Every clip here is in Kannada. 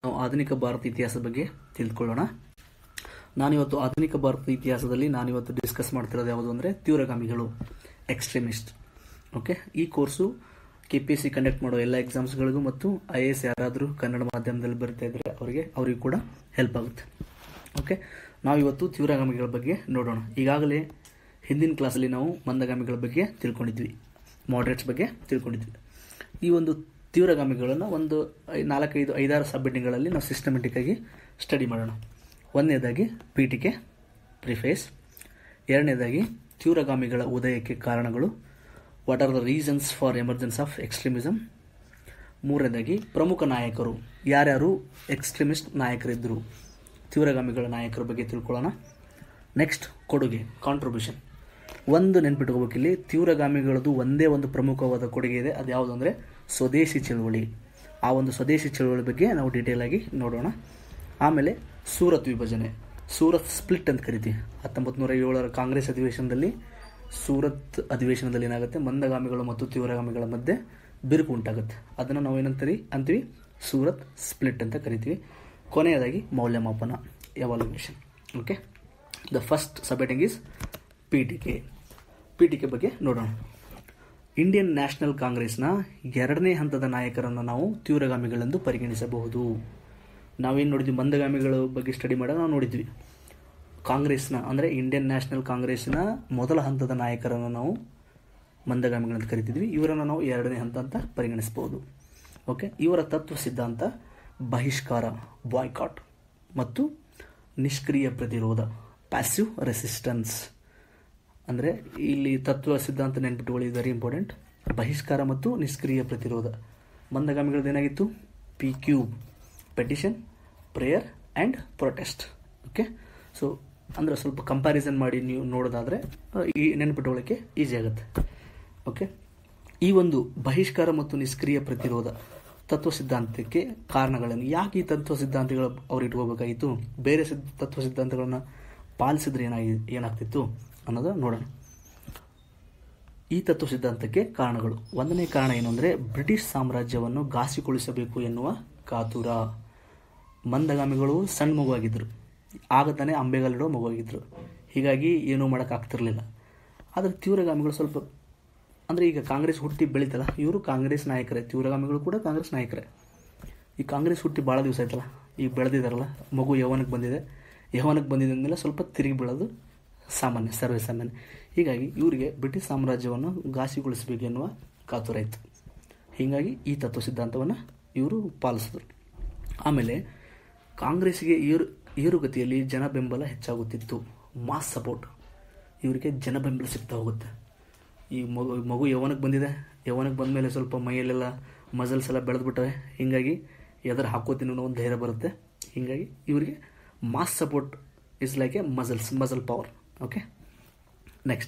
ನಾವು ಆಧುನಿಕ ಭಾರತ ಇತಿಹಾಸದ ಬಗ್ಗೆ ತಿಳ್ಕೊಳ್ಳೋಣ ನಾನಿವತ್ತು ಆಧುನಿಕ ಭಾರತದ ಇತಿಹಾಸದಲ್ಲಿ ನಾನಿವತ್ತು ಡಿಸ್ಕಸ್ ಮಾಡ್ತಿರೋದು ಯಾವುದು ಅಂದರೆ ತೀವ್ರಗಾಮಿಗಳು ಎಕ್ಸ್ಟ್ರೀಮಿಸ್ಟ್ ಓಕೆ ಈ course K P S C conduct ಮಾಡೋ ಎಲ್ಲ ಎಕ್ಸಾಮ್ಸ್ಗಳಿಗೂ ಮತ್ತು ಐ ಎ ಎಸ್ ಯಾರಾದರೂ ಕನ್ನಡ ಮಾಧ್ಯಮದಲ್ಲಿ ಬರಿತಾ ಇದ್ದರೆ ಅವರಿಗೆ ಅವರಿಗೂ ಕೂಡ ಹೆಲ್ಪ್ ಆಗುತ್ತೆ ಓಕೆ ನಾವಿವತ್ತು ತೀವ್ರಗಾಮಿಗಳ ಬಗ್ಗೆ ನೋಡೋಣ ಈಗಾಗಲೇ ಹಿಂದಿನ ಕ್ಲಾಸಲ್ಲಿ ನಾವು ಮಂದಗಾಮಿಗಳ ಬಗ್ಗೆ ತಿಳ್ಕೊಂಡಿದ್ವಿ ಮಾಡ್ರೇಟ್ಸ್ ಬಗ್ಗೆ ತಿಳ್ಕೊಂಡಿದ್ವಿ ಈ ಒಂದು ತೀವ್ರಗಾಮಿಗಳನ್ನು ಒಂದು ಐ- ನಾಲ್ಕೈದು ಐದಾರು ಸಬ್ಮಿಟಿಂಗ್ಗಳಲ್ಲಿ ನಾವು ಸಿಸ್ಟಮೆಟಿಕ್ ಆಗಿ ಸ್ಟಡಿ ಮಾಡೋಣ ಒಂದನೇದಾಗಿ ಪೀಠಿಕೆ ಪ್ರಿಫೇಸ್ ಎರಡನೇದಾಗಿ ತೀವ್ರಗಾಮಿಗಳ ಉದಯಕ್ಕೆ ಕಾರಣಗಳು what are the reasons for emergence of extremism ಮೂರನೇದಾಗಿ ಪ್ರಮುಖ ನಾಯಕರು ಯಾರ್ಯಾರು ಎಕ್ಸ್ಟ್ರೀಮಿಸ್ಟ್ ನಾಯಕರಿದ್ದರು ತೀವ್ರಗಾಮಿಗಳ ನಾಯಕರ ಬಗ್ಗೆ ತಿಳ್ಕೊಳ್ಳೋಣ ನೆಕ್ಸ್ಟ್ ಕೊಡುಗೆ ಕಾಂಟ್ರಿಬ್ಯೂಷನ್ ಒಂದು ನೆನ್ಪಿಟ್ಕೋಬೇಕಿಲ್ಲಿ ತೀವ್ರಗಾಮಿಗಳದ್ದು ಒಂದೇ ಒಂದು ಪ್ರಮುಖವಾದ ಕೊಡುಗೆ ಇದೆ ಅದು ಯಾವುದು ಅಂದರೆ ಸ್ವದೇಶಿ ಚಳುವಳಿ ಆ ಒಂದು ಸ್ವದೇಶಿ ಚಳುವಳಿ ಬಗ್ಗೆ ನಾವು ಡೀಟೇಲ್ ಆಗಿ ನೋಡೋಣ ಆಮೇಲೆ ಸೂರತ್ ವಿಭಜನೆ ಸೂರತ್ ಸ್ಪ್ಲಿಟ್ ಅಂತ ಕರಿತೀವಿ ಹತ್ತೊಂಬತ್ತು ನೂರ ಏಳರ ಕಾಂಗ್ರೆಸ್ ಅಧಿವೇಶನದಲ್ಲಿ ಸೂರತ್ ಅಧಿವೇಶನದಲ್ಲಿ ಏನಾಗುತ್ತೆ ಮಂದಗಾಮಿಗಳು ಮತ್ತು ತೀವ್ರಗಾಮಿಗಳ ಮಧ್ಯೆ ಬಿರುಕು ಉಂಟಾಗುತ್ತೆ ಅದನ್ನು ನಾವು ಏನಂತೀವಿ ಅಂತೀವಿ ಸೂರತ್ ಸ್ಪ್ಲಿಟ್ ಅಂತ ಕರಿತೀವಿ ಕೊನೆಯದಾಗಿ ಮೌಲ್ಯಮಾಪನ evaluation okay the first subheading is P T K P T K ಬಗ್ಗೆ ನೋಡೋಣ ಇಂಡಿಯನ್ ನ್ಯಾಷನಲ್ ಕಾಂಗ್ರೆಸ್ನ ಎರಡನೇ ಹಂತದ ನಾಯಕರನ್ನು ನಾವು ತೀವ್ರಗಾಮಿಗಳೆಂದು ಪರಿಗಣಿಸಬಹುದು ನಾವೇನು ನೋಡಿದ್ವಿ ಮಂದಗಾಮಿಗಳ ಬಗ್ಗೆ ಸ್ಟಡಿ ಮಾಡಾಗ ನಾವು ನೋಡಿದ್ವಿ ಕಾಂಗ್ರೆಸ್ನ ಅಂದರೆ ಇಂಡಿಯನ್ ನ್ಯಾಷನಲ್ ಕಾಂಗ್ರೆಸ್ನ ಮೊದಲ ಹಂತದ ನಾಯಕರನ್ನು ನಾವು ಮಂದಗಾಮಿಗಳಂತ ಕರಿತಿದ್ವಿ ಇವರನ್ನು ನಾವು ಎರಡನೇ ಹಂತ ಅಂತ ಪರಿಗಣಿಸಬಹುದು ಓಕೆ ಇವರ ತತ್ವ ಸಿದ್ಧಾಂತ ಬಹಿಷ್ಕಾರ ಬಾಯ್ಕಾಟ್ ಮತ್ತು ನಿಷ್ಕ್ರಿಯ ಪ್ರತಿರೋಧ ಪ್ಯಾಸಿವ್ ರೆಸಿಸ್ಟೆನ್ಸ್ ಅಂದರೆ ಇಲ್ಲಿ ತತ್ವ ಸಿದ್ಧಾಂತ ನೆನ್ಪಿಟ್ಟುಕೊಳ್ಳಿ ವೆರಿ ಇಂಪಾರ್ಟೆಂಟ್ ಬಹಿಷ್ಕಾರ ಮತ್ತು ನಿಷ್ಕ್ರಿಯ ಪ್ರತಿರೋಧ ಮಂದಗಾಮಿಗಳದ್ದು ಏನಾಗಿತ್ತು P cube petition prayer and protest okay so ಅಂದರೆ ಸ್ವಲ್ಪ ಕಂಪ್ಯಾರಿಸನ್ ಮಾಡಿ ನೀವು ನೋಡೋದಾದರೆ ಅಹ್, ಈ ನೆನ್ಪಿಟ್ಕೊಳ್ಳೋಕ್ಕೆ ಈಸಿ ಆಗುತ್ತೆ ಓಕೆ ಈ ಒಂದು ಬಹಿಷ್ಕಾರ ಮತ್ತು ನಿಷ್ಕ್ರಿಯ ಪ್ರತಿರೋಧ ತತ್ವ ಸಿದ್ಧಾಂತಕ್ಕೆ ಕಾರಣಗಳನ್ನು ಯಾಕೆ ಈ ತತ್ವ ಸಿದ್ಧಾಂತಗಳು ಅವ್ರು ಇಟ್ಕೋಬೇಕಾಗಿತ್ತು ಬೇರೆ ಸಿದ್ಧ ತತ್ವ ಸಿದ್ಧಾಂತಗಳನ್ನು ಪಾಲಿಸಿದ್ರೆ ಏನಾಗಿ ಏನಾಗ್ತಿತ್ತು ಅನ್ನೋದು ನೋಡೋಣ ಈ ತತ್ವ ಸಿದ್ಧಾಂತಕ್ಕೆ ಕಾರಣಗಳು ಒಂದನೇ ಕಾರಣ ಏನು ಅಂದರೆ ಬ್ರಿಟಿಷ್ ಸಾಮ್ರಾಜ್ಯವನ್ನು ಘಾಸಿಗೊಳಿಸಬೇಕು ಎನ್ನುವ ಕಾತುರ ಮಂದಗಾಮಿಗಳು ಸಣ್ಣ ಮಗುವಾಗಿದ್ದರು ಆಗ ತಾನೇ ಅಂಬೆಗಾಲಿಡೋ ಮಗುವಾಗಿದ್ದರು ಹೀಗಾಗಿ ಏನೂ ಮಾಡೋಕ್ಕಾಗ್ತಿರ್ಲಿಲ್ಲ ಆದರೆ ತೀವ್ರಗಾಮಿಗಳು ಸ್ವಲ್ಪ ಅಂದರೆ ಈಗ ಕಾಂಗ್ರೆಸ್ ಹುಟ್ಟಿ ಬೆಳೀತಲ್ಲ ಇವರು ಕಾಂಗ್ರೆಸ್ ನಾಯಕರೇ ತೀವ್ರಗಾಮಿಗಳು ಕೂಡ ಕಾಂಗ್ರೆಸ್ ನಾಯಕರೇ ಈ ಕಾಂಗ್ರೆಸ್ ಹುಟ್ಟಿ ಭಾಳ ದಿವಸ ಆಯ್ತಲ್ಲ ಈಗ ಬೆಳೆದಿದ್ದಾರಲ್ಲ ಮಗು ಯೌವನಕ್ಕೆ ಬಂದಿದೆ ಯೌವನಕ್ಕೆ ಬಂದಿದ್ದ ಮೇಲೆ ಸ್ವಲ್ಪ ತಿರುಗಿ ಬೀಳೋದು ಸಾಮಾನ್ಯ ಸರ್ವೇ ಸಾಮಾನ್ಯ ಹೀಗಾಗಿ ಇವರಿಗೆ ಬ್ರಿಟಿಷ್ ಸಾಮ್ರಾಜ್ಯವನ್ನು ಘಾಸಿಗೊಳಿಸಬೇಕು ಎನ್ನುವ ಕಾತುರ ಇತ್ತು ಹೀಗಾಗಿ ಈ ತತ್ವ ಸಿದ್ಧಾಂತವನ್ನು ಇವರು ಪಾಲಿಸಿದ್ರು ಆಮೇಲೆ ಕಾಂಗ್ರೆಸ್ಗೆ ಏರು ಏರುಗತಿಯಲ್ಲಿ ಜನ ಬೆಂಬಲ ಹೆಚ್ಚಾಗುತ್ತಿತ್ತು ಮಾಸ್ ಸಪೋರ್ಟ್ ಇವರಿಗೆ ಜನ ಬೆಂಬಲ ಸಿಗ್ತಾ ಹೋಗುತ್ತೆ ಈ ಮಗು ಮಗು ಯೌವನಕ್ಕೆ ಬಂದಿದೆ ಯೌವನಕ್ಕೆ ಬಂದ ಮೇಲೆ ಸ್ವಲ್ಪ ಮೈಯಲ್ಲೆಲ್ಲ ಮಸಲ್ಸ್ ಎಲ್ಲ ಬೆಳೆದ್ಬಿಟ್ಟವೆ ಹೀಗಾಗಿ ಎದುರು ಹಾಕೋತೀನಿ ಅನ್ನೋ ಒಂದು ಧೈರ್ಯ ಬರುತ್ತೆ ಹೀಗಾಗಿ ಇವರಿಗೆ mass support is like a muscles muscle power okay next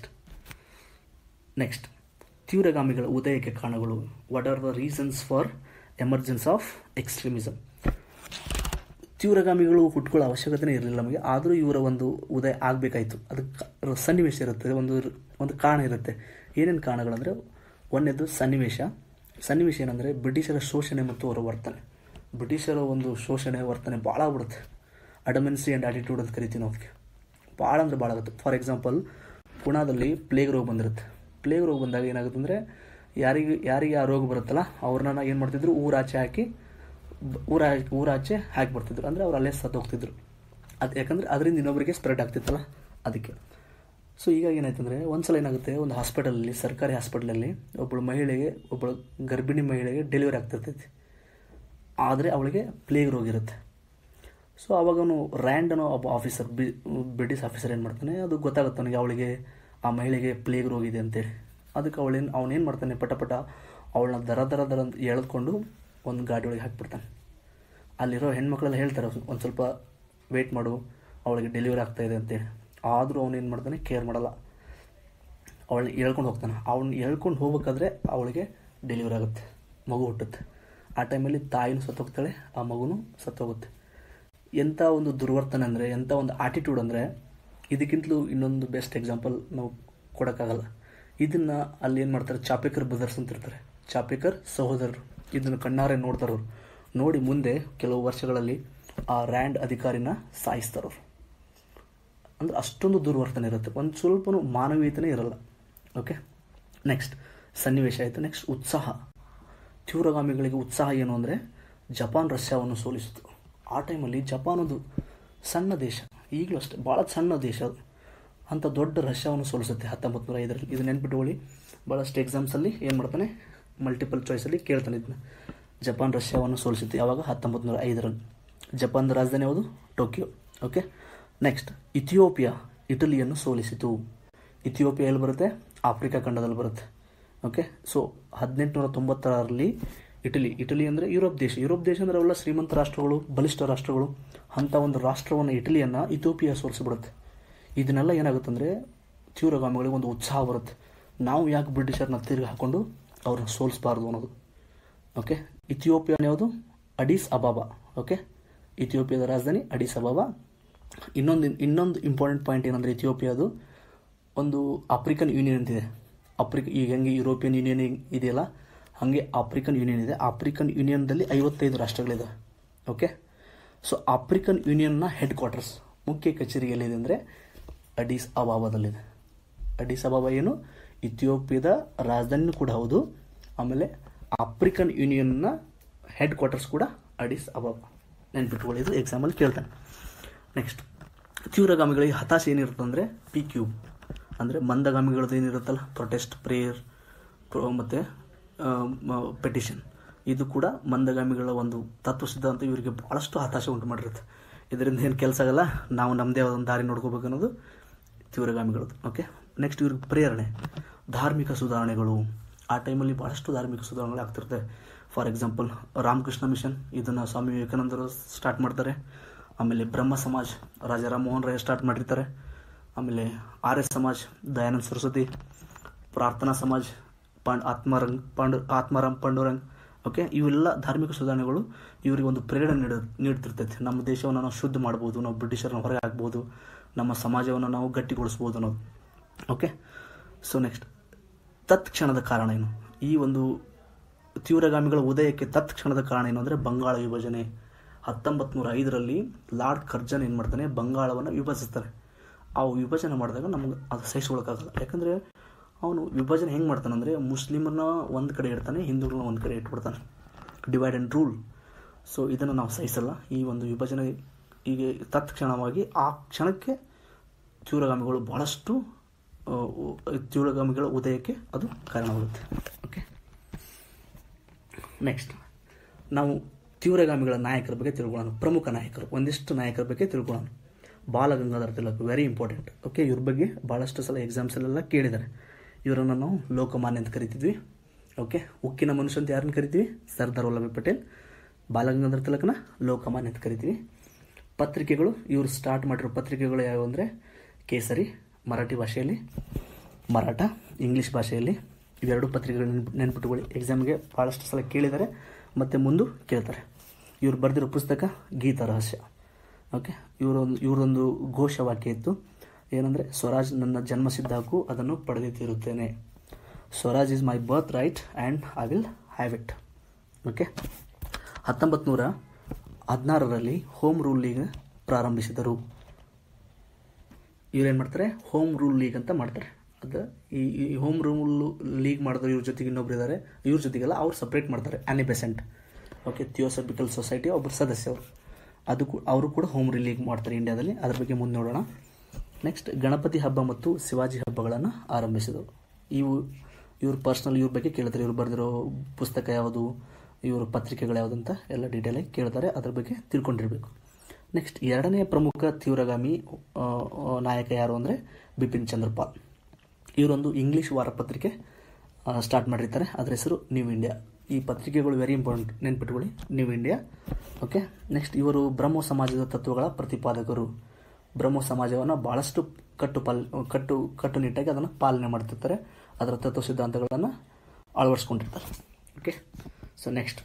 next ತೀವ್ರಗಾಮಿಗಳ ಉದಯಕ್ಕೆ ಕಾರಣಗಳು what are the reasons for emergence of extremism ತೀವ್ರಗಾಮಿಗಳು ಹುಟ್ಕೊಳ್ಳೋ ಅವಶ್ಯಕತೆನೇ ಇರಲಿಲ್ಲ ನಮಗೆ ಆದರೂ ಇವರ ಒಂದು ಉದಯ ಆಗಬೇಕಾಯಿತು ಅದಕ್ಕೆ ಸನ್ನಿವೇಶ ಇರುತ್ತೆ ಒಂದು ಒಂದು ಕಾರಣ ಇರುತ್ತೆ ಏನೇನು ಕಾರಣಗಳಂದರೆ ಒಂದನೇದು ಸನ್ನಿವೇಶ ಸನ್ನಿವೇಶ ಏನಂದರೆ ಬ್ರಿಟಿಷರ ಶೋಷಣೆ ಮತ್ತು ಅವರ ವರ್ತನೆ ಬ್ರಿಟಿಷರ ಒಂದು ಶೋಷಣೆ ವರ್ತನೆ ಭಾಳ ಆಗ್ಬಿಡುತ್ತೆ ಅಡಮೆನ್ಸಿ ಆ್ಯಂಡ್ ಆಟಿಟ್ಯೂಡ್ ಅಂತ ಕರಿತೀವಿ ನಾವು ಅದಕ್ಕೆ ಭಾಳ ಅಂದರೆ ಭಾಳ ಆಗುತ್ತೆ ಫಾರ್ ಎಕ್ಸಾಂಪಲ್ ಪುಣಾದಲ್ಲಿ ಪ್ಲೇಗ್ ರೋಗ ಬಂದಿರುತ್ತೆ ಪ್ಲೇಗ್ ರೋಗ ಬಂದಾಗ ಏನಾಗುತ್ತೆ ಅಂದರೆ ಯಾರಿಗೆ ಯಾರಿಗೆ ಆ ರೋಗ ಬರುತ್ತಲ್ಲ ಅವ್ರನ್ನ ಏನು ಮಾಡ್ತಿದ್ರು ಊರಾಚೆ ಹಾಕಿ ಬ- ಊರ ಊರಾಚೆ ಹಾಕಿ ಬರ್ತಿದ್ರು ಅಂದರೆ ಅವ್ರು ಅಲ್ಲೇ ಸತ್ತು ಹೋಗ್ತಿದ್ರು ಅದು ಯಾಕಂದರೆ ಅದರಿಂದ ಇನ್ನೊಬ್ಬರಿಗೆ ಸ್ಪ್ರೆಡ್ ಆಗ್ತಿತ್ತಲ್ಲ ಅದಕ್ಕೆ ಸೊ ಈಗ ಏನಾಯ್ತು ಅಂದರೆ ಒಂದ್ಸಲ ಏನಾಗುತ್ತೆ ಒಂದು ಹಾಸ್ಪಿಟಲಲ್ಲಿ ಸರ್ಕಾರಿ ಹಾಸ್ಪಿಟಲಲ್ಲಿ ಒಬ್ಬಳು ಮಹಿಳೆಗೆ ಒಬ್ಬಳು ಗರ್ಭಿಣಿ ಮಹಿಳೆಗೆ ಡೆಲಿವರಿ ಆಗ್ತಿರ್ತೈತಿ ಆದರೆ ಅವಳಿಗೆ ಪ್ಲೇಗ್ ರೋಗ ಇರುತ್ತೆ ಸೊ ಅವಾಗ ಅವನು ರ್ಯಾಂಡ್ ಅನ್ನೋ ಒಬ್ಬ ಆಫೀಸರ್ ಬಿ ಬ್ರಿಟಿಷ್ ಆಫೀಸರ್ ಏನು ಮಾಡ್ತಾನೆ ಅದು ಗೊತ್ತಾಗುತ್ತೆ ಅವನಿಗೆ ಅವಳಿಗೆ ಆ ಮಹಿಳೆಗೆ ಪ್ಲೇಗ್ ರೋಗ ಇದೆ ಅಂತೇಳಿ ಅದಕ್ಕೆ ಅವಳೇನು ಅವನೇನು ಮಾಡ್ತಾನೆ ಪಟ ಪಟ ಅವಳನ್ನ ದರ ದರ ದರ ಅಂತ ಎಳೆದುಕೊಂಡು ಒಂದು ಗಾಡಿ ಒಳಗೆ ಹಾಕ್ಬಿಡ್ತಾನೆ ಅಲ್ಲಿರೋ ಹೆಣ್ಮಕ್ಳೆಲ್ಲ ಹೇಳ್ತಾರೆ ಒಂದು ಸ್ವಲ್ಪ ವೆಯ್ಟ್ ಮಾಡು ಅವಳಿಗೆ ಡೆಲಿವರಿ ಆಗ್ತಾ ಇದೆ ಅಂತೇಳಿ ಆದರೂ ಅವನೇನು ಮಾಡ್ತಾನೆ ಕೇರ್ ಮಾಡಲ್ಲ ಅವಳನ್ನ ಎಳ್ಕೊಂಡು ಹೋಗ್ತಾನೆ ಅವನ್ನ ಎಳ್ಕೊಂಡು ಹೋಗ್ಬೇಕಾದ್ರೆ ಅವಳಿಗೆ ಡೆಲಿವರಿ ಆಗುತ್ತೆ ಮಗು ಹುಟ್ಟುತ್ತೆ ಆ ಟೈಮಲ್ಲಿ ತಾಯಿನೂ ಸತ್ತೋಗ್ತಾಳೆ ಆ ಮಗುನೂ ಸತ್ತೋಗುತ್ತೆ ಎಂಥ ಒಂದು ದುರ್ವರ್ತನೆ ಅಂದರೆ ಎಂಥ ಒಂದು ಆಟಿಟ್ಯೂಡ್ ಅಂದರೆ ಇದಕ್ಕಿಂತಲೂ ಇನ್ನೊಂದು ಬೆಸ್ಟ್ ಎಕ್ಸಾಂಪಲ್ ನಾವು ಕೊಡೋಕ್ಕಾಗಲ್ಲ ಇದನ್ನು ಅಲ್ಲಿ ಏನು ಮಾಡ್ತಾರೆ ಚಾಪೇಕರ್ ಬ್ರದರ್ಸ್ ಅಂತ ಇರ್ತಾರೆ ಚಾಪೇಕರ್ ಸಹೋದರರು ಇದನ್ನು ಕಣ್ಣಾರೆ ನೋಡ್ತಾರೆ ಅವರು ನೋಡಿ ಮುಂದೆ ಕೆಲವು ವರ್ಷಗಳಲ್ಲಿ ಆ ರ್ಯಾಂಡ್ ಅಧಿಕಾರಿನ ಸಾಯಿಸ್ತಾರವ್ರು ಅಂದ್ರೆ ಅಷ್ಟೊಂದು ದುರ್ವರ್ತನೆ ಇರುತ್ತೆ ಒಂದು ಸ್ವಲ್ಪನೂ ಮಾನವೀಯತೆನೇ ಇರಲ್ಲ ಓಕೆ ನೆಕ್ಸ್ಟ್ ಸನ್ನಿವೇಶ ಆಯಿತು ನೆಕ್ಸ್ಟ್ ಉತ್ಸಾಹ ತೀವ್ರಗಾಮಿಗಳಿಗೆ ಉತ್ಸಾಹ ಏನು ಅಂದರೆ ಜಪಾನ್ ರಷ್ಯಾವನ್ನು ಸೋಲಿಸಿತು ಆ ಟೈಮಲ್ಲಿ ಜಪಾನ್ ಒಂದು ಸಣ್ಣ ದೇಶ ಈಗಲೂ ಅಷ್ಟೇ ಭಾಳ ಸಣ್ಣ ದೇಶ ಅದು ಅಂಥ ದೊಡ್ಡ ರಷ್ಯಾವನ್ನು ಸೋಲಿಸುತ್ತೆ ಹತ್ತೊಂಬತ್ತು ನೂರ ಐದರಲ್ಲಿ ಇದು ನೆನ್ಪಿಟ್ಕೊಳ್ಳಿ ಭಾಳಷ್ಟು ಎಕ್ಸಾಮ್ಸಲ್ಲಿ ಏನು ಮಾಡ್ತಾನೆ ಮಲ್ಟಿಪಲ್ ಚಾಯ್ಸಲ್ಲಿ ಕೇಳ್ತಾನೆ ಇದನ್ನ ಜಪಾನ್ ರಷ್ಯಾವನ್ನು ಸೋಲಿಸಿತ್ತು ಯಾವಾಗ ಹತ್ತೊಂಬತ್ತು ನೂರ ಐದರಲ್ಲಿ ಜಪಾನ್ದ ರಾಜಧಾನಿ ಯಾವುದು ಟೋಕಿಯೋ ಓಕೆ ನೆಕ್ಸ್ಟ್ ಇಥಿಯೋಪಿಯಾ ಇಟಲಿಯನ್ನು ಸೋಲಿಸಿತು ಇಥಿಯೋಪಿಯಾ ಎಲ್ಲಿ ಬರುತ್ತೆ ಆಫ್ರಿಕಾ ಖಂಡದಲ್ಲಿ ಬರುತ್ತೆ ಓಕೆ ಸೊ ಹದಿನೆಂಟುನೂರ ತೊಂಬತ್ತಾರರಲ್ಲಿ ಇಟಲಿ ಇಟಲಿ ಅಂದರೆ ಯುರೋಪ್ ದೇಶ ಯುರೋಪ್ ದೇಶ ಅಂದರೆ ಅವೆಲ್ಲ ಶ್ರೀಮಂತ ರಾಷ್ಟ್ರಗಳು ಬಲಿಷ್ಠ ರಾಷ್ಟ್ರಗಳು ಅಂಥ ಒಂದು ರಾಷ್ಟ್ರವನ್ನು ಇಟಲಿಯನ್ನು ಇಥಿಯೋಪಿಯಾ ಸೋಲಿಸಿಬಿಡುತ್ತೆ ಇದನ್ನೆಲ್ಲ ಏನಾಗುತ್ತೆ ಅಂದರೆ ತೀವ್ರಗಾಮಿಗಳಿಗೆ ಒಂದು ಉತ್ಸಾಹ ಬರುತ್ತೆ ನಾವು ಯಾಕೆ ಬ್ರಿಟಿಷರ್ನ ತಿರುಗಿ ಹಾಕೊಂಡು ಅವ್ರನ್ನ ಸೋಲಿಸಬಾರ್ದು ಅನ್ನೋದು ಓಕೆ ಇಥಿಯೋಪಿಯಾನ ಯಾವುದು ಅಡೀಸ್ ಅಬಾಬಾ ಓಕೆ ಇಥಿಯೋಪಿಯಾದ ರಾಜಧಾನಿ ಅಡೀಸ್ ಅಬಾಬಾ ಇನ್ನೊಂದು ಇನ್ನೊಂದು ಇಂಪಾರ್ಟೆಂಟ್ ಪಾಯಿಂಟ್ ಏನಂದರೆ ಇಥಿಯೋಪಿಯಾದು ಒಂದು ಆಫ್ರಿಕನ್ ಯೂನಿಯನ್ ಅಂತಿದೆ ಆಫ್ರಿಕ ಈಗ ಹೆಂಗೆ ಯುರೋಪಿಯನ್ ಯೂನಿಯನ್ ಇದೆಯಲ್ಲ ಹಾಗೆ ಆಫ್ರಿಕನ್ ಯೂನಿಯನ್ ಇದೆ ಆಫ್ರಿಕನ್ ಯೂನಿಯನ್ದಲ್ಲಿ ಐವತ್ತೈದು ರಾಷ್ಟ್ರಗಳಿದೆ ಓಕೆ ಸೊ ಆಫ್ರಿಕನ್ ಯೂನಿಯನ್ನ ಹೆಡ್ ಕ್ವಾರ್ಟರ್ಸ್ ಮುಖ್ಯ ಕಚೇರಿ ಎಲ್ಲಿದೆ ಅಂದರೆ ಅಡೀಸ್ ಅಬಾಬಾದಲ್ಲಿದೆ ಅಡೀಸ್ ಅಬಾಬಾ ಏನು ಇಥಿಯೋಪಿಯಾದ ರಾಜಧಾನಿನೂ ಕೂಡ ಹೌದು ಆಮೇಲೆ ಆಫ್ರಿಕನ್ ಯೂನಿಯನ್ನ ಹೆಡ್ ಕ್ವಾರ್ಟರ್ಸ್ ಕೂಡ ಅಡೀಸ್ ಅಬಾಬಾ ನೆನ್ಪಿಟ್ಕೊಳ್ಳಿ ಇದು ಎಕ್ಸಾಮಲ್ಲಿ ಕೇಳ್ತಾನೆ ನೆಕ್ಸ್ಟ್ ತೀವ್ರಗಾಮಿಗಳಿಗೆ ಹತಾಶೆ ಏನಿರುತ್ತೆ ಅಂದರೆ ಪಿ ಕ್ಯೂಬ್ ಅಂದರೆ ಮಂದಗಾಮಿಗಳದ್ದು ಏನಿರುತ್ತಲ್ಲ ಪ್ರೊಟೆಸ್ಟ್ ಪ್ರೇಯರ್ ಮತ್ತು ಪೆಟಿಷನ್ ಇದು ಕೂಡ ಮಂದಗಾಮಿಗಳ ಒಂದು ತತ್ವ ಸಿದ್ಧಾಂತ ಇವರಿಗೆ ಭಾಳಷ್ಟು ಹತಾಶೆ ಉಂಟು ಮಾಡಿರುತ್ತೆ ಇದರಿಂದ ಏನು ಕೆಲಸ ಆಗಲ್ಲ ನಾವು ನಮ್ಮದೇ ಆದ ಒಂದು ದಾರಿ ನೋಡ್ಕೋಬೇಕು ಅನ್ನೋದು ತೀವ್ರಗಾಮಿಗಳದ್ದು ಓಕೆ ನೆಕ್ಸ್ಟ್ ಇವ್ರಿಗೆ ಪ್ರೇರಣೆ ಧಾರ್ಮಿಕ ಸುಧಾರಣೆಗಳು ಆ ಟೈಮಲ್ಲಿ ಭಾಳಷ್ಟು ಧಾರ್ಮಿಕ ಸುಧಾರಣೆಗಳು ಆಗ್ತಿರುತ್ತೆ ಫಾರ್ ಎಕ್ಸಾಂಪಲ್ ರಾಮಕೃಷ್ಣ ಮಿಷನ್ ಇದನ್ನು ಸ್ವಾಮಿ ವಿವೇಕಾನಂದರು ಸ್ಟಾರ್ಟ್ ಮಾಡ್ತಾರೆ ಆಮೇಲೆ ಬ್ರಹ್ಮ ಸಮಾಜ್ ರಾಜಾ ರಾಮ್ ಮೋಹನ್ ರಾಯ್ ಸ್ಟಾರ್ಟ್ ಮಾಡಿರ್ತಾರೆ ಆಮೇಲೆ ಆರ್ ಎಸ್ ಸಮಾಜ್ ದಯಾನಂದ ಸರಸ್ವತಿ ಪ್ರಾರ್ಥನಾ ಸಮಾಜ್ ಪಾಂಡ್ ಆತ್ಮಾರಂಗ್ ಪಾಂಡು ಆತ್ಮಾರಾಮ್ ಪಾಂಡುರಂಗ್ ಓಕೆ ಇವೆಲ್ಲ ಧಾರ್ಮಿಕ ಸುಧಾರಣೆಗಳು ಇವರಿಗೆ ಒಂದು ಪ್ರೇರಣೆ ನೀಡ ನೀಡ್ತಿರ್ತೈತೆ ನಮ್ಮ ದೇಶವನ್ನು ನಾವು ಶುದ್ಧ ಮಾಡ್ಬೋದು ನಾವು ಬ್ರಿಟಿಷರನ್ನ ಹೊರಗೆ ಹಾಕ್ಬೋದು ನಮ್ಮ ಸಮಾಜವನ್ನು ನಾವು ಗಟ್ಟಿಗೊಳಿಸ್ಬೋದು ಅನ್ನೋದು ಓಕೆ ಸೊ ನೆಕ್ಸ್ಟ್ ತತ್ಕ್ಷಣದ ಕಾರಣ ಏನು ಈ ಒಂದು ತೀವ್ರಗಾಮಿಗಳ ಉದಯಕ್ಕೆ ತತ್ಕ್ಷಣದ ಕಾರಣ ಏನು ಅಂದರೆ ಬಂಗಾಳ ವಿಭಜನೆ ಹತ್ತೊಂಬತ್ತು ನೂರ ಐದರಲ್ಲಿ ಲಾರ್ಡ್ ಕರ್ಜನ್ ಏನು ಮಾಡ್ತಾನೆ ಬಂಗಾಳವನ್ನು ವಿಭಜಿಸ್ತಾನೆ ಆ ವಿಭಜನೆ ಮಾಡಿದಾಗ ನಮ್ಗೆ ಅದು ಸಹಿಸ್ಕೊಳಕ್ಕಾಗಲ್ಲ ಯಾಕಂದರೆ ಅವನು ವಿಭಜನೆ ಹೆಂಗೆ ಮಾಡ್ತಾನೆ ಅಂದರೆ ಮುಸ್ಲಿಮನ್ನ ಒಂದು ಕಡೆ ಇಡ್ತಾನೆ ಹಿಂದೂಗಳನ್ನ ಒಂದು ಕಡೆ ಇಟ್ಬಿಡ್ತಾನೆ ಡಿವೈಡ್ ಆ್ಯಂಡ್ ರೂಲ್ ಸೊ ಇದನ್ನು ನಾವು ಸಹಿಸಲ್ಲ ಈ ಒಂದು ವಿಭಜನೆ ಈಗ ತತ್ಕ್ಷಣವಾಗಿ ಆ ಕ್ಷಣಕ್ಕೆ ತೀವ್ರಗಾಮಿಗಳು ಭಾಳಷ್ಟು ಆ, ಉ- ತೀವ್ರಗಾಮಿಗಳ ಉದಯಕ್ಕೆ ಅದು ಕಾರಣವಾಗುತ್ತೆ ಓಕೆ ನೆಕ್ಸ್ಟ್ ನಾವು ತೀವ್ರಗಾಮಿಗಳ ನಾಯಕರ ಬಗ್ಗೆ ತಿಳ್ಕೊಳ್ಳೋಣ ಪ್ರಮುಖ ನಾಯಕರು ಒಂದಿಷ್ಟು ನಾಯಕರ ಬಗ್ಗೆ ತಿಳ್ಕೊಳ್ಳೋಣ Balagangadhar Tilak very important okay ಇವ್ರ ಬಗ್ಗೆ ಭಾಳಷ್ಟು ಸಲ ಎಕ್ಸಾಮ್ಸಲ್ಲೆಲ್ಲ ಕೇಳಿದ್ದಾರೆ ಇವರನ್ನು ನಾವು ಲೋಕಮಾನ್ಯ ಅಂತ ಕರಿತಿದ್ವಿ ಓಕೆ ಉಕ್ಕಿನ ಮನುಷ್ಯ ಅಂತ ಯಾರನ್ನ ಕರಿತೀವಿ ಸರ್ದಾರ್ ವಲ್ಲಭಾಯ್ ಪಟೇಲ್ ಬಾಲಗಂಗಾಧರ ತಿಲಕನ ಲೋಕಮಾನ್ಯ ಅಂತ ಕರಿತೀವಿ ಪತ್ರಿಕೆಗಳು ಇವರು ಸ್ಟಾರ್ಟ್ ಮಾಡಿರೋ ಪತ್ರಿಕೆಗಳು ಯಾವುವು ಅಂದರೆ ಕೇಸರಿ ಮರಾಠಿ ಭಾಷೆಯಲ್ಲಿ ಮರಾಠ ಇಂಗ್ಲೀಷ್ ಭಾಷೆಯಲ್ಲಿ ಇವೆರಡು ಪತ್ರಿಕೆಗಳು ನೆನ್ಪು ನೆನ್ಪಿಟ್ಕೊಳ್ಳಿ ಎಕ್ಸಾಮ್ಗೆ ಭಾಳಷ್ಟು ಸಲ ಕೇಳಿದ್ದಾರೆ ಮತ್ತು ಮುಂದೆ ಕೇಳ್ತಾರೆ ಇವ್ರು ಬರೆದಿರೋ ಪುಸ್ತಕ ಗೀತ ರಹಸ್ಯ ಓಕೆ ಇವರೊಂದು ಇವರೊಂದು ಘೋಷವಾಕ್ಯ ಇತ್ತು ಏನಂದರೆ ಸ್ವರಾಜ್ ನನ್ನ ಜನ್ಮಸಿದ್ಧ ಹಕ್ಕು ಅದನ್ನು ಪಡೆದೇ ತೀರುತ್ತೇನೆ Swaraj is my birthright and I will have it okay ಹತ್ತೊಂಬತ್ತು ನೂರ ಹದಿನಾರರಲ್ಲಿ ಹೋಮ್ ರೂಲ್ ಲೀಗ್ ಪ್ರಾರಂಭಿಸಿದರು ಇವ್ರೇನು ಮಾಡ್ತಾರೆ ಹೋಮ್ ರೂಲ್ ಲೀಗ್ ಅಂತ ಮಾಡ್ತಾರೆ ಅದು ಈ ಈ ಹೋಮ್ ರೂಲ್ ಲೀಗ್ ಮಾಡಿದ್ರು ಇವ್ರ ಜೊತೆಗೆ ಇನ್ನೊಬ್ರು ಇದ್ದಾರೆ ಇವ್ರ ಜೊತೆಗೆಲ್ಲ ಅವ್ರು ಸಪ್ರೇಟ್ ಮಾಡ್ತಾರೆ Annie Besant okay Theosophical Society ಒಬ್ಬರು ಸದಸ್ಯರು ಅದು ಕೂ ಅವರು ಕೂಡ ಹೋಮ್ ರೂಲ್ ಲೀಗ್ ಮಾಡ್ತಾರೆ ಇಂಡಿಯಾದಲ್ಲಿ ಅದ್ರ ಬಗ್ಗೆ ಮುಂದೆ ನೋಡೋಣ ನೆಕ್ಸ್ಟ್ ಗಣಪತಿ ಹಬ್ಬ ಮತ್ತು ಶಿವಾಜಿ ಹಬ್ಬಗಳನ್ನು ಆರಂಭಿಸಿದರು ಇವು ಇವ್ರ ಪರ್ಸ್ನಲ್ ಇವ್ರ ಬಗ್ಗೆ ಕೇಳ್ತಾರೆ ಇವ್ರು ಬರೆದಿರೋ ಪುಸ್ತಕ ಯಾವುದು ಇವ್ರ ಪತ್ರಿಕೆಗಳು ಯಾವುದಂತ ಎಲ್ಲ ಡೀಟೇಲಾಗಿ ಕೇಳ್ತಾರೆ ಅದ್ರ ಬಗ್ಗೆ ತಿಳ್ಕೊಂಡಿರಬೇಕು ನೆಕ್ಸ್ಟ್ ಎರಡನೇ ಪ್ರಮುಖ ತೀವ್ರಗಾಮಿ ಆ, ಆ, ನಾಯಕ ಯಾರು ಅಂದರೆ ಬಿಪಿನ್ ಚಂದ್ರಪಾಲ್ ಇವರೊಂದು ಇಂಗ್ಲೀಷ್ ವಾರಪತ್ರಿಕೆ ಸ್ಟಾರ್ಟ್ ಮಾಡಿರ್ತಾರೆ ಅದರ ಹೆಸರು ನ್ಯೂ ಇಂಡಿಯಾ ಈ ಪತ್ರಿಕೆಗಳು ವೆರಿ ಇಂಪಾರ್ಟೆಂಟ್ ನೆನ್ಪಿಟ್ಕೊಳ್ಳಿ ನ್ಯೂ ಇಂಡಿಯಾ ಓಕೆ ನೆಕ್ಸ್ಟ್ ಇವರು ಬ್ರಹ್ಮ ಸಮಾಜದ ತತ್ವಗಳ ಪ್ರತಿಪಾದಕರು ಬ್ರಹ್ಮ ಸಮಾಜವನ್ನು ಭಾಳಷ್ಟು ಕಟ್ಟು ಪಾಲ್ ಕಟ್ಟು ಕಟ್ಟುನಿಟ್ಟಾಗಿ ಅದನ್ನು ಪಾಲನೆ ಮಾಡ್ತಿರ್ತಾರೆ ಅದರ ತತ್ವ ಸಿದ್ಧಾಂತಗಳನ್ನು ಅಳವಡಿಸ್ಕೊಂಡಿರ್ತಾರೆ okay so next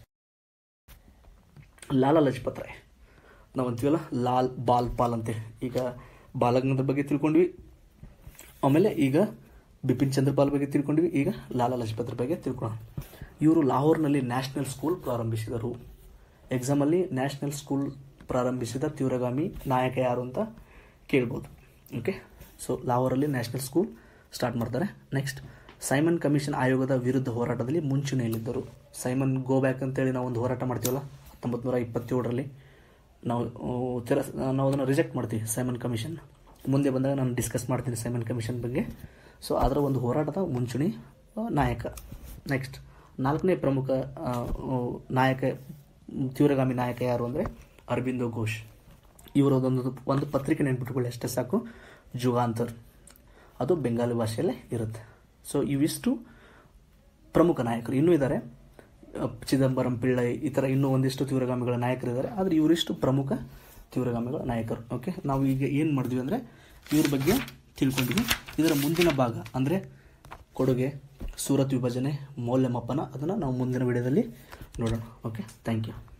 Lala Lajpat Rai ನಾವು ಅಂತೀವಲ್ಲ ಲಾಲ್ ಬಾಲ್ ಪಾಲ್ ಅಂತೇಳಿ ಈಗ ಬಾಲಗಂಗದ ಬಗ್ಗೆ ತಿಳ್ಕೊಂಡ್ವಿ ಆಮೇಲೆ ಈಗ ಬಿಪಿನ್ ಚಂದ್ರಪಾಲ್ ಬಗ್ಗೆ ತಿಳ್ಕೊಂಡ್ವಿ ಈಗ ಲಾಲಾ ಲಜಪತ್ ರಾಯ್ ಬಗ್ಗೆ ತಿಳ್ಕೊಳ್ಳೋಣ ಇವರು ಲಾಹೋರ್ನಲ್ಲಿ ನ್ಯಾಷನಲ್ ಸ್ಕೂಲ್ ಪ್ರಾರಂಭಿಸಿದರು ಎಕ್ಸಾಮಲ್ಲಿ ನ್ಯಾಷನಲ್ ಸ್ಕೂಲ್ ಪ್ರಾರಂಭಿಸಿದ ತೀವ್ರಗಾಮಿ ನಾಯಕ ಯಾರು ಅಂತ ಕೇಳ್ಬೋದು ಓಕೆ ಸೊ ಲಾಹೋರಲ್ಲಿ ನ್ಯಾಷನಲ್ ಸ್ಕೂಲ್ ಸ್ಟಾರ್ಟ್ ಮಾಡ್ತಾರೆ ನೆಕ್ಸ್ಟ್ ಸೈಮನ್ ಕಮಿಷನ್ ಆಯೋಗದ ವಿರುದ್ಧ ಹೋರಾಟದಲ್ಲಿ ಮುಂಚೂಣಿಯಲ್ಲಿದ್ದರು ಸೈಮನ್ ಗೋ ಬ್ಯಾಕ್ ಅಂತೇಳಿ ನಾವು ಒಂದು ಹೋರಾಟ ಮಾಡ್ತೀವಲ್ಲ ಹತ್ತೊಂಬತ್ತು ನೂರ ಇಪ್ಪತ್ತೇಳರಲ್ಲಿ ನಾವು ಆ, ತಿರ ನಾವು ಅದನ್ನು ರಿಜೆಕ್ಟ್ ಮಾಡ್ತೀವಿ ಸೈಮನ್ ಕಮಿಷನ್ ಮುಂದೆ ಬಂದಾಗ ನಾನು ಡಿಸ್ಕಸ್ ಮಾಡ್ತೀನಿ ಸೈಮನ್ ಕಮಿಷನ್ ಬಗ್ಗೆ ಸೊ ಅದರ ಒಂದು ಹೋರಾಟದ ಮುಂಚೂಣಿ ಆ, ನಾಯಕ ನೆಕ್ಸ್ಟ್ ನಾಲ್ಕನೇ ಪ್ರಮುಖ ಆ, ಆ, ನಾಯಕ ತೀವ್ರಗಾಮಿ ನಾಯಕ ಯಾರು ಅಂದರೆ ಅರಬಿಂದೋ ಘೋಷ್ ಇವರದೊಂದು ಒಂದು ಪತ್ರಿಕೆ ನೆನ್ಪಿಟ್ಕೊಳ್ಳಿ ಅಷ್ಟೇ ಸಾಕು ಜುಗಾಂತರ್ ಅದು ಬೆಂಗಾಲಿ ಭಾಷೆಯಲ್ಲೇ ಇರುತ್ತೆ ಸೊ ಇವಿಷ್ಟು ಪ್ರಮುಖ ನಾಯಕರು ಇನ್ನೂ ಇದ್ದಾರೆ ಅ, ಚಿದಂಬರಂ ಪಿಳ್ಳೈ ಈ ಥರ ಇನ್ನೂ ಒಂದಿಷ್ಟು ತೀವ್ರಗಾಮಿಗಳ ನಾಯಕರಿದ್ದಾರೆ ಆದರೆ ಇವರಿಷ್ಟು ಪ್ರಮುಖ ತೀವ್ರಗಾಮಿಗಳ ನಾಯಕರು ಓಕೆ ನಾವು ಈಗ ಏನು ಮಾಡಿದ್ವಿ ಅಂದರೆ ಇವ್ರ ಬಗ್ಗೆ ತಿಳ್ಕೊಂಡಿದ್ವಿ ಇದರ ಮುಂದಿನ ಭಾಗ ಅಂದರೆ ಕೊಡುಗೆ ಸೂರತ್ ವಿಭಜನೆ ಮೌಲ್ಯಮಾಪನ ಅದನ್ನು ನಾವು ಮುಂದಿನ ವಿಡಿಯೋದಲ್ಲಿ ನೋಡೋಣ ಓಕೆ ಥ್ಯಾಂಕ್ ಯು